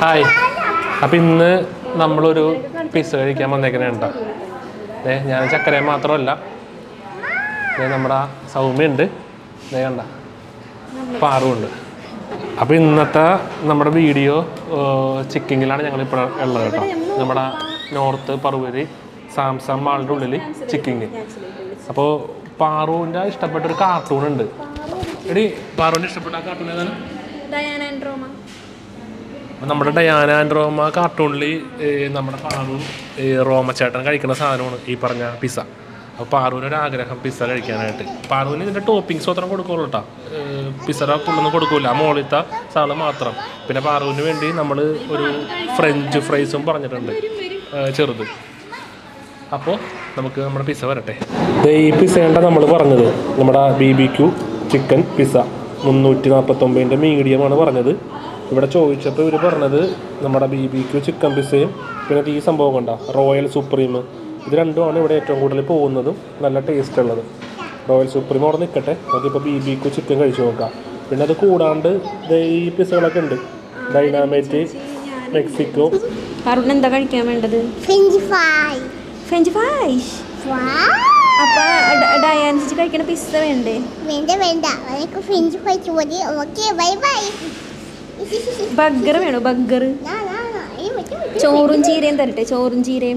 Hi അപ്പം ഇന്ന് നമ്മളൊരു പിസ്സ കഴിക്കാൻ വന്നേക്കണേ കേട്ടോ ഏ ഞാൻ ചക്കര മാത്രമല്ല ദേ നമ്മുടെ സൗമ്യുണ്ട് ദേ കണ്ട പാറുണ്ട് അപ്പോൾ ഇന്നത്തെ നമ്മുടെ വീഡിയോ ചിക്കിങ്ങിലാണ് ഞങ്ങൾ ഇപ്പോൾ ഉള്ളത് കേട്ടോ നമ്മുടെ നോർത്ത് പറവൂര് സാംസം മാളിൻ്റെ ഉള്ളിൽ ചിക്കിങ് അപ്പോൾ പാറുവിൻ്റെ ഇഷ്ടപ്പെട്ട ഒരു കാർട്ടൂൺ ഉണ്ട് എടി പാറുവിൻ്റെ ഇഷ്ടപ്പെട്ട ആ കാർട്ടൂൺ ഏതാണ് ഡയാന ആൻഡ് റോമ അപ്പൊ നമ്മുടെ ഡയാന ആൻഡ് റോമ കാർട്ടൂണിൽ നമ്മുടെ പാറു റോമച്ചേട്ടൻ കഴിക്കുന്ന സാധനമാണ് ഈ പറഞ്ഞ പിസ്സ അപ്പോൾ പാറുവിന് ഒരു ആഗ്രഹം പിസ്സ കഴിക്കാനായിട്ട് പാറുവിന് ഇതിൻ്റെ ടോപ്പിങ്സ് മാത്രം കൊടുക്കുള്ളൂ കേട്ടോ പിസ്സയുടെ ഫുള്ളൊന്നും കൊടുക്കില്ല ആ മോളിത്ത സാധനം മാത്രം പിന്നെ പാറുവിന് വേണ്ടി നമ്മൾ ഒരു ഫ്രഞ്ച് ഫ്രൈസും പറഞ്ഞിട്ടുണ്ട് ഏ, ചെറുത് അപ്പോൾ നമുക്ക് നമ്മുടെ പിസ്സ വരട്ടെ ഈ പിസ്സേണ്ട നമ്മൾ പറഞ്ഞത് നമ്മുടെ B B Q chicken pizza മുന്നൂറ്റി നാൽപ്പത്തൊമ്പതിൻ്റെ മീഡിയമാണ് പറഞ്ഞത് ഇവിടെ ചോദിച്ചപ്പോൾ ഇവർ പറഞ്ഞത് നമ്മുടെ ബി ബി ക്യു ചിക്കൻ പിസ്സയും പിന്നെ ഈ സംഭവം കണ്ട റോയൽ സുപ്രീം ഇത് രണ്ടുമാണ് ഇവിടെ ഏറ്റവും കൂടുതൽ പോകുന്നതും നല്ല ടേസ്റ്റ് ഉള്ളത് റോയൽ സുപ്രീം അവിടെ നിൽക്കട്ടെ നമുക്കിപ്പോൾ ബി ബി ക്യു ചിക്കൻ കഴിച്ചു നോക്കാം പിന്നെ അത് കൂടാണ്ട് ദേ ഈ പിസ്സകളൊക്കെ ഉണ്ട് ഡൈനാമൈറ്റ് മെക്സിക്കോ അരുൺ എന്താ കഴിക്കാൻ വേണ്ടത് French fry. French fries Wow. അപ്പൊ ഡയാന ചേച്ചി കഴിക്കണ പിസ്സ വേണ്ടേ വേണ്ട വേണ്ട എനിക്ക് ഫ്രഞ്ച് ഫ്രൈസ് മതി ഓക്കെ ബൈ ബൈ ബർഗർ വേണോ ബർഗർ ചോറും ചീരയും തരട്ടെ ചോറും ചീരയും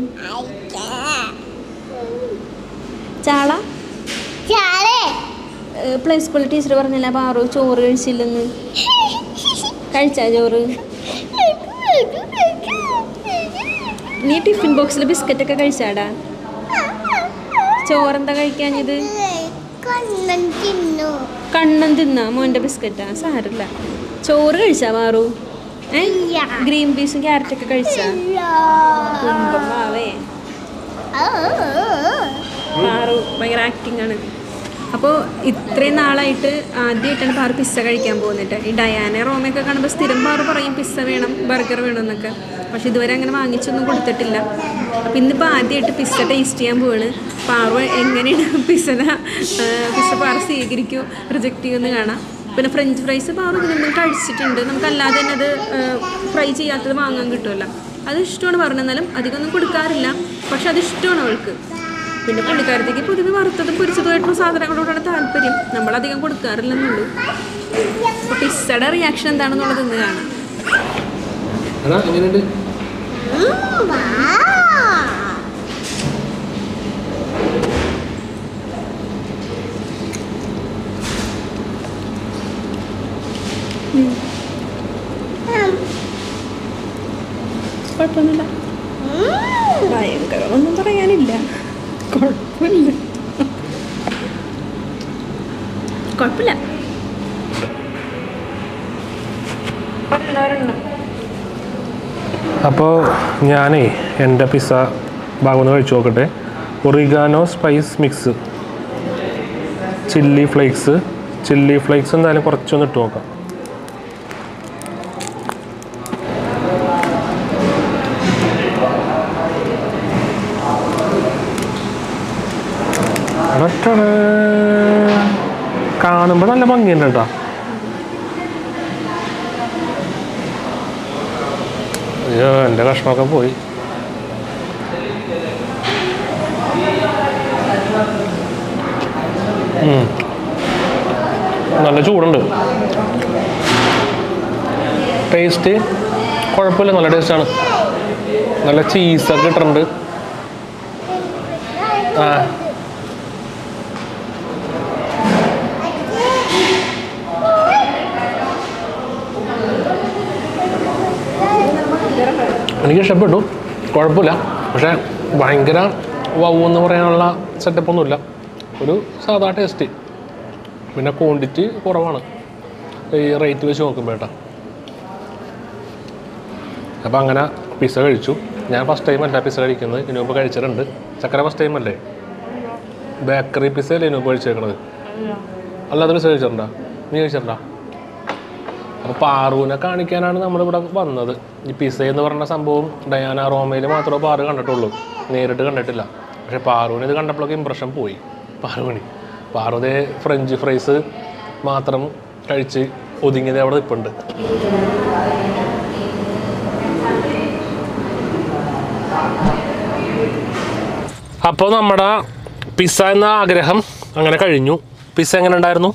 ചാള ചാളേ പ്ലേ സ്കൂൾ ടീച്ചർ പറഞ്ഞില്ല പാറു ചോറ് കഴിച്ചില്ലെന്ന് കഴിച്ചാ ചോറ് നീ ടിഫിൻ ബോക്സിൽ ബിസ്ക്കറ്റ് ഒക്കെ കഴിച്ചാടാ ചോറെന്താ കഴിക്കാഞ്ഞത് കണ്ണൻ തിന്നു കണ്ണൻ തിന്നാ മോൻ്റെ ബിസ്ക്കറ്റാ സാരല്ല ചോറ് കഴിച്ചാ പാറു ഏ ഇല്ല. ഗ്രീൻ പീസും ക്യാരറ്റൊക്കെ കഴിച്ചാ കുമ്പമാവേ പാറു ഭയങ്കര ആക്ടിങ് ആണ് അപ്പോൾ ഇത്രയും നാളായിട്ട് ആദ്യമായിട്ടാണ് പാറു പിസ്സ കഴിക്കാൻ പോകുന്നിട്ട് ഈ ഡയാന റോമയൊക്കെ കാണുമ്പോൾ സ്ഥിരം പാറു പറയും പിസ്സ വേണം ബർഗർ വേണം എന്നൊക്കെ പക്ഷെ ഇതുവരെ അങ്ങനെ വാങ്ങിച്ചൊന്നും കൊടുത്തിട്ടില്ല അപ്പോൾ ഇന്നിപ്പോൾ ആദ്യമായിട്ട് പിസ്സ ടേസ്റ്റ് ചെയ്യാൻ പോവാണ് പാറു എങ്ങനെയാണ് പിസ്സന പിസ്സ പാറു സ്വീകരിക്കൂ റിജക്റ്റ് ചെയ്യുമെന്ന് കാണാം പിന്നെ ഫ്രഞ്ച് ഫ്രൈസ് പാറു ഇതിന് മുമ്പ് കഴിച്ചിട്ടുണ്ട് നമുക്കല്ലാതെ തന്നെ അത് ഫ്രൈ ചെയ്യാത്തത് വാങ്ങാൻ കിട്ടുമല്ലോ അത് ഇഷ്ടമാണ് പറഞ്ഞെന്നാലും അധികമൊന്നും കൊടുക്കാറില്ല പക്ഷെ അത് ഇഷ്ടമാണ് അവൾക്ക് പിന്നെ പുള്ളിക്കാരത്തേക്ക് പൊതുവെ വറുത്തതും പൊരിച്ചതുമായിട്ടുള്ള സാധനങ്ങളോടാണ് താല്പര്യം നമ്മളധികം കൊടുക്കാറില്ലെന്നുള്ളൂ അപ്പോൾ പിസ്സയുടെ റിയാക്ഷൻ എന്താണെന്നുള്ളത് ഇന്ന് കാണാം എടാ എങ്ങനെയുണ്ട് കുഴപ്പമൊന്നുമില്ല ഭയങ്കരമൊന്നും പറയാനില്ല കുഴപ്പമില്ല കുഴപ്പമില്ല അപ്പോൾ ഞാനേ എൻ്റെ പിസ്സ ഭാഗം ഒന്ന് കഴിച്ചു നോക്കട്ടെ oregano spice mix chilli flakes chilli flakes എന്തായാലും കുറച്ചൊന്ന് ഇട്ട് നോക്കാം അടട്ടടേ. കാണുമ്പോൾ നല്ല ഭംഗിയുണ്ട് കേട്ടോ അയ്യോ എൻ്റെ കഷ്ണമൊക്കെ പോയി ഉം. നല്ല ചൂടുണ്ട് ടേസ്റ്റ് കുഴപ്പമില്ല നല്ല ടേസ്റ്റാണ് നല്ല ചീസൊക്കെ ഇട്ടിട്ടുണ്ട് ആ എനിക്ക് ഇഷ്ടപ്പെട്ടു കുഴപ്പമില്ല പക്ഷേ ഭയങ്കര വൗ എന്ന് പറയാനുള്ള സെറ്റപ്പ് ഒന്നുമില്ല ഒരു സാധാ ടേസ്റ്റ് പിന്നെ ക്വാണ്ടിറ്റി കുറവാണ് ഈ റേറ്റ് വെച്ച് നോക്കുമ്പോൾ കേട്ടോ അപ്പോൾ അങ്ങനെ പിസ്സ കഴിച്ചു ഞാൻ ഫസ്റ്റ് ടൈം അല്ല പിസ്സ കഴിക്കുന്നത് ഇതിനു മുമ്പ് കഴിച്ചിട്ടുണ്ട് ചക്കര ഫസ്റ്റ് ടൈം അല്ലേ ബേക്കറി പിസ്സ അല്ലേ ഇതിനു മുമ്പ് കഴിച്ചേക്കണത് അല്ലാതെ പിസ്സ കഴിച്ചിട്ടുണ്ടോ നീ കഴിച്ചിട്ടുണ്ടോ അപ്പോൾ പാറുവിനെ കാണിക്കാനാണ് നമ്മളിവിടെ വന്നത് ഈ പിസ എന്ന് പറഞ്ഞ സംഭവം ഡയാന റോമയിൽ മാത്രമേ പാറു കണ്ടിട്ടുള്ളൂ നേരിട്ട് കണ്ടിട്ടില്ല പക്ഷെ പാറുവിന് ഇത് കണ്ടപ്പോഴൊക്കെ ഇമ്പ്രഷൻ പോയി പാറുവിന് പാറുതേ ഫ്രഞ്ച് ഫ്രൈസ് മാത്രം കഴിച്ച് ഒതുങ്ങിയത് അവിടെ നിൽപ്പുണ്ട് അപ്പോൾ നമ്മുടെ പിസ്സ എന്ന ആഗ്രഹം അങ്ങനെ കഴിഞ്ഞു പിസ്സ എങ്ങനെ ഉണ്ടായിരുന്നു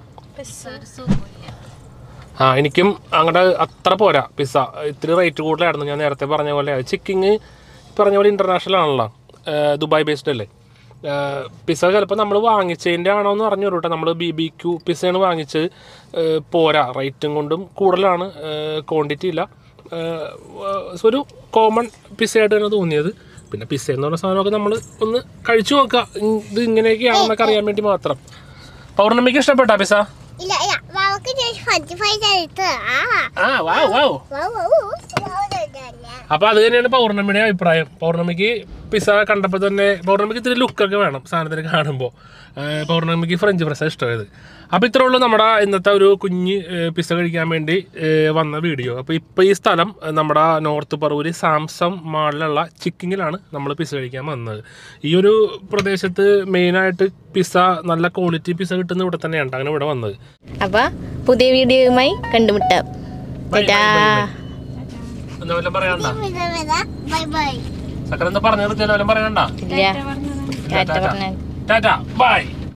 ആ എനിക്കും അങ്ങോട്ട് അത്ര പോരാ പിസ്സ ഇത്തിരി റേറ്റ് കൂടുതലായിരുന്നു ഞാൻ നേരത്തെ പറഞ്ഞ പോലെ ചിക്കിങ് പറഞ്ഞ പോലെ ഇൻ്റർനാഷണൽ ആണല്ലോ ഏഹ് ദുബായ് ബേസ്ഡ് അല്ലേ ഏഹ് പിസ്സ ചിലപ്പോൾ നമ്മൾ വാങ്ങിച്ചതിൻ്റെ ആണോ എന്ന് പറഞ്ഞു കേട്ടോ നമ്മൾ ബി ബി ക്യു പിസ്സയാണ് വാങ്ങിച്ചത് ഏഹ് പോരാ റേറ്റും കൊണ്ടും കൂടുതലാണ് ക്വാണ്ടിറ്റി ഇല്ല ഏഹ് ഒരു കോമൺ പിസ്സയായിട്ട് തന്നെ തോന്നിയത് പിന്നെ പിസ്സ എന്ന് പറഞ്ഞ സാധനമൊക്കെ നമ്മൾ ഒന്ന് കഴിച്ചു നോക്കുക ഉം, ഇത് ഇങ്ങനെയൊക്കെയാണെന്നൊക്കെ അറിയാൻ വേണ്ടി മാത്രം പൗർണമിക്ക് ഇഷ്ടപ്പെട്ടാ പിസ്സ ഇല്ല ഇല്ല വാവക്ക് ഞാൻ ഫ്രഞ്ച് ഫ്രൈസ് എടുത്ത് ആ ആ വാവ് വാവ് വാവ് വാവ് വാവ് ഇതല്ല. അപ്പൊ അത് തന്നെയാണ് പൗർണമിയുടെ അഭിപ്രായം പൗർണമിക്ക് പിസ്സ കണ്ടപ്പോൾ തന്നെ പൗർണമിക്ക് ഇത്തിരി ലുക്കൊക്കെ വേണം സാധനത്തിന് കാണുമ്പോൾ പൗർണമിക്ക് ഫ്രഞ്ച് പ്രസ് ഇഷ്ടമായത് അപ്പോൾ ഇത്രേ ഉള്ളൂ നമ്മുടെ ഇന്നത്തെ ഒരു കുഞ്ഞ് ഏഹ്, പിസ്സ കഴിക്കാൻ വേണ്ടി ഏഹ്, വന്ന വീഡിയോ അപ്പോൾ ഇപ്പോൾ ഈ സ്ഥലം ഏഹ്, നമ്മുടെ നോർത്ത് പറവൂര് സാംസം മാളിലുള്ള ചിക്കിങ്ങിലാണ് നമ്മൾ പിസ്സ കഴിക്കാൻ വന്നത് ഈ ഒരു പ്രദേശത്ത് മെയിനായിട്ട് പിസ്സ നല്ല ക്വാളിറ്റി പിസ്സ കിട്ടുന്ന ഇവിടെ തന്നെയാണ് അങ്ങനെ ഇവിടെ വന്നത് അപ്പൊ പുതിയ വീഡിയോയുമായി കണ്ടുമുട്ടാം bye, bye, tata. Bye, bye. എന്താ വല്ലതും പറയണ്ട വിത വിത ബൈ ബൈ സക്കര എന്താ പറഞ്ഞു നിർത്തിയാലോ വല്ലതും പറയണ്ട ഇല്ല ടാറ്റ പറഞ്ഞ ടാറ്റ ബൈ